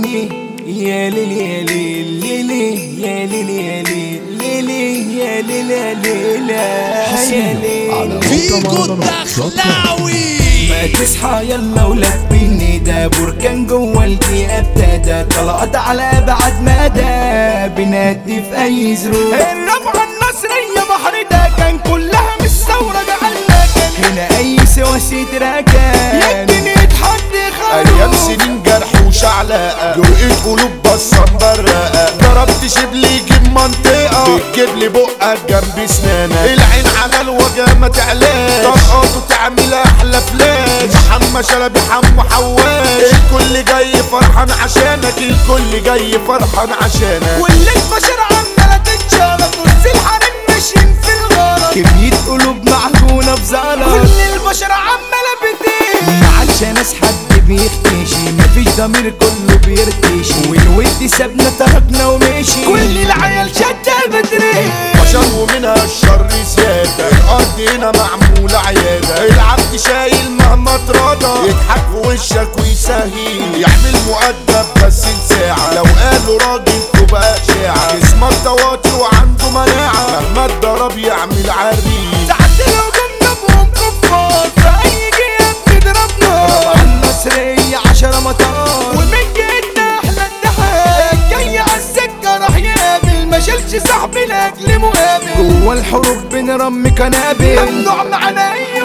ليلي يا ليلي يا ليلي يا ليلي يا ليلي يا ليلي يا ليلي يا ليلي فيجو الدخلاوي ما تصحى يلا ولبيني ده بركان جوه الدقيقة ابتدى طلقت على ابعد مدى بنادي في اي ظروف الرابعة النصرية بحر ده كان كلها مش ثورة جعلنا كان هنا اي سواسي تراكان يمكن يتحدي ايام خروف سنين جرح وشعلقه جرأة قلوب بصة مبرقه ضربت شبلي يجيب منطقه بتجيب لي بقك جنب سنانك العين على الوجه ما تعلاش طلقاته تعمل احلى فلاش محمد شلبي حمو حواش الكل جاي فرحان عشانك الكل جاي فرحان عشانك كل البشر عمالة تتشالط نص الحريم ماشيين في الغلط كمية قلوب معجونة بزلط كل البشر عمالة بتيجي ما عادش ناس حد بيختشي مفيش ضمير كله بيرتشي والود سابنا تركنا ومشي كل العيال شدة بدري بشر ومنها الشر زيادة الأرض هنا معمولة عيادة العبد شايل مهما اتراضى يضحك في وشك ويسهيل يعمل مؤدب بس ساعة لو قالوا راجل تبقى إشاعة جسمك طواطي وعنده مناعة مهما اتضرب يعمل عريس تعدي لو كنا بهم كفار في أي جهة بتضربنا ربع النصرية عشرة مطار ومن جهتنا أحلى الضحك جاي عالسكة راح يقابل ما شالش صاحبي لأجل مقابل جوا الحروب بنرمي قنابل ممنوع معانا أي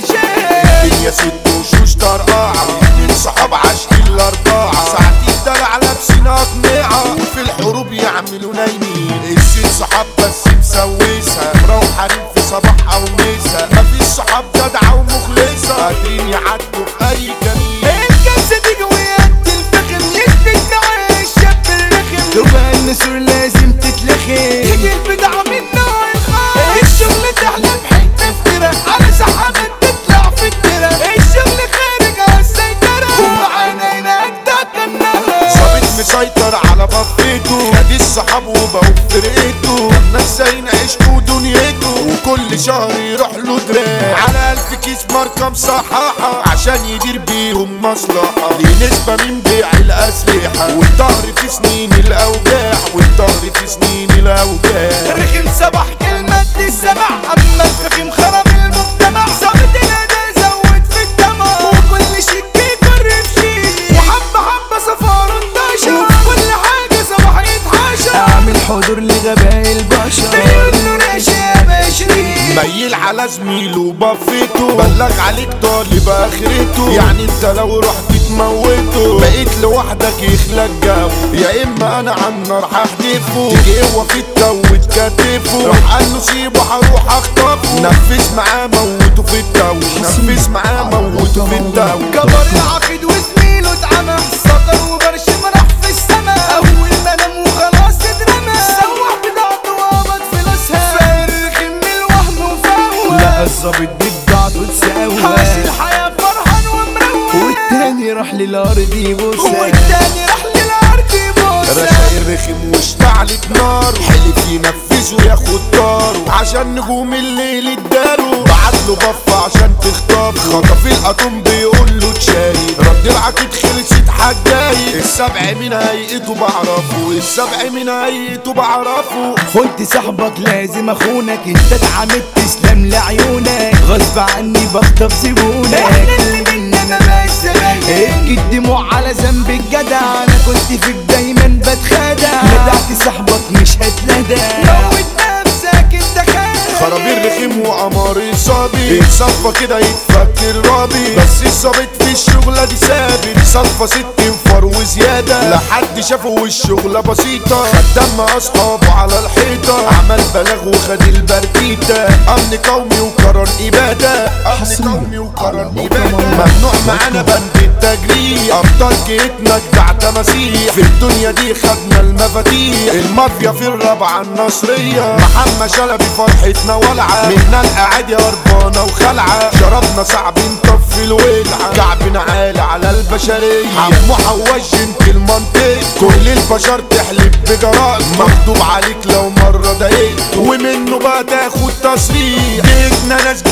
إرشاد الدنيا ست وشوش طرقاعة اتنين صحاب عاشقين الأربعة ساعتين دلع لابسين أقنعة وفي الحروب يعملوا نايمين الست صحاب بس مسوسها مروحانين في صباح أو مسا مفيش صحاب جدعة ومخلصة قادرين يعدوا في أي كمين الكبسة دي جويات الفخم يثبت معاه الشاب الرخم تبقى النسور لازم تتلخم تيجي البدعة من نوع الخاص الشغل تحلى بحتة افترا على سحابة تطلع في الترا الشغل خارج على السيطرة ومعانا هناك ده كنا ظابط مسيطر على بطيته خد الصحاب وبقوا في فرقته الناس عشقوا دنيته وكل شهر يروح له دراع على ألف كيس ماركة مصححة عشان يدير بيهم مصلحة ليه نسبة من بيع الأسلحة والظهر في سنين الأوجاع والظهر في سنين الأوجاع رخم صباح كلمة السمع أما الفخم خرب المجتمع ظابط الأداء زود في الدمع وكل شيء يقرب شيء وحبة حبة صفار انتشر وفي كل حاجة صباح يتحاشى أعمل حضور لغباء البشر بيقولوا راشا بشري ميل على زميله وبفيته بلغ عليك طالب اخرته يعني انت لو رحت تموته بقيت لوحدك يخلق جو يا اما انا على النار هحدفه تيجي هو في التو وتكتفه راح قال له سيبه هروح اخطفه نفذ معاه موته في التو نفذ معاه موته في التو كبر العقد وزميله اتعمى سطر وبرشم راح في السما اول ما نام وخلاص اترمى سوح بضاعته وقبض فلوسها فارغ من الوهم وفوه لا الظابط بضاعته تساوى عاش الحياة فرحان ومروق والتاني راح للارض يبوسها والتاني راح للارض يبوسها رشاير رخم واشتعلت نار حلف ينفذ وياخد طاره عشان نجوم الليل اداله بعت له بف عشان تخطف خطف الاتوم بيقول له تشاري رد العقد خلصت حجاي السبع من هيئته بعرفه السبع من هيئته بعرفه خنت صاحبك لازم اخونك انت اتعمدت تسلم لعيونك غصب عني بخطف زبونك احنا اللي بينا ما بقاش زمايل ابكي الدموع على ذنب الجدع انا كنت فيك دايما بتخدع ندعت صاحبك مش هتندى موت نفسك انت خايف خرابير رخيم وقمر صابي يتصفى كده يتفك الرابي بس الظابط في الشغلة دي ثابت صفى ست انفار وزيادة لحد شافه والشغلة بسيطة خد دم اصحابه على الحيطة عمل بلاغ وخد البرتيتة امن قومي وقرار ابادة امن قومي وقرار ابادة ممنوع معانا بند التجريح ابطال جيتنا جدع تماسيح في الدنيا دي خدنا المفاتيح المافيا في الرابعة النصرية محمد شلبي فرحتنا ولعة منا القعاد هربانة وخلعة شربنا صعب نطفي الولعة كعبنا عالي على البشرية عمو حواج انت المنطق كل البشر تحلف بجرائم مكتوب عليك لو مرة ضايقت ومنه بقى تاخد تصريح جيتنا ناس جيت الشغل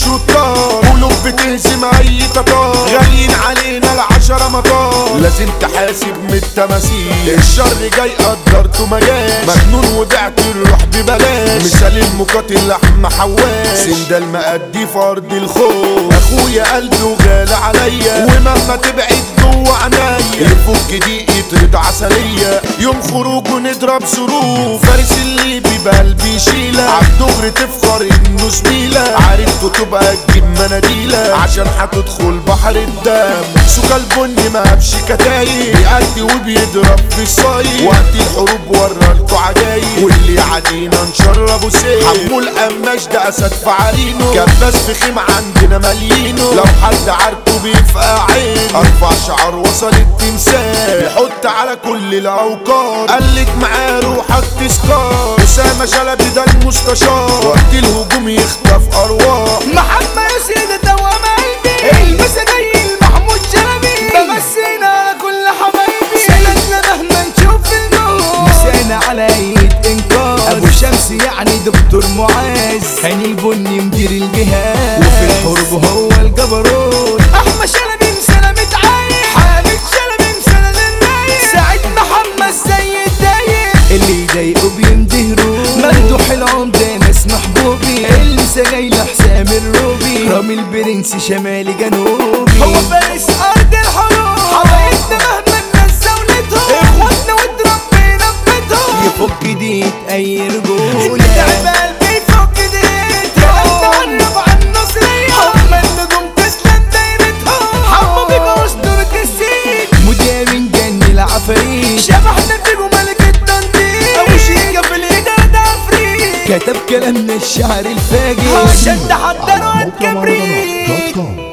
الشطار قلوب بتهزم اي تتار غاليين علينا العشرة مطار لازم تحاسب من التماثيل الشر جاي قدرته مجاش مجنون وبعت الروح ببلاش مثال المقاتل لحم حواش سندال مأدي في ارض الخوف اخويا قلبي وغالي عليا ومهما تبعد جوه عينيا يفك دي يطرد عسلية يوم خروجه نضرب ظروف فارس الليبي بقلبي يشيلة عالدغري تفخر انه زميلة عرفته تبقى تجيب مناديلة عشان هتدخل بحر الدم سوكا البني ما هبش كتايب بيأدي وبيضرب في الصايد وقت الحروب ورلته عجايب واللي عادينا نشربه سيف حمو القماش ده اسد في عرينه كباس في خيم عندنا مالينه لو حد عارفه بيفقع عينه ارفع شعار وصل التمثال يحط على كل الاوقات قلت معاه روحك تسكار اسامه شلبي ده المستشار وقت الهجوم يخطف ارواح محمد ياسين دوام قلبي المسا جاي محمود شلبي بمسينا على كل حبايبي سندنا مهما نشوف النور مسينا على ايد انقاذ ابو شمس يعني دكتور معاذ هاني البني مدير الجهاز وفي الحروب هو الجبروت احمد شلبي مسنة متعايش حامد شلبي مسنة للرايق سعيد محمد زي الدايق اللي يضايقه بيندهروا ممدوح العمدة ناس محبوبي المسا جاي لحسام الروبي رامي البرنس شمالي جنوبي هو فارس ارض الحروب حبايبنا مهما الناس زولتهم اخواتنا واتربينا في بيتهم يفك ديت اي رجولة نتعب قلبي يفك ديت نقرب عن النصرية هم النجوم تسلم دايرتهم حمو بيبقى اسطورة السين مدير من جن العفاريت شبحنا فيكم ملك التنطيط ابو شيكا في الايد ده عفريت كتب كلامنا الشعر الفاجر عشان تحضروا الكبريت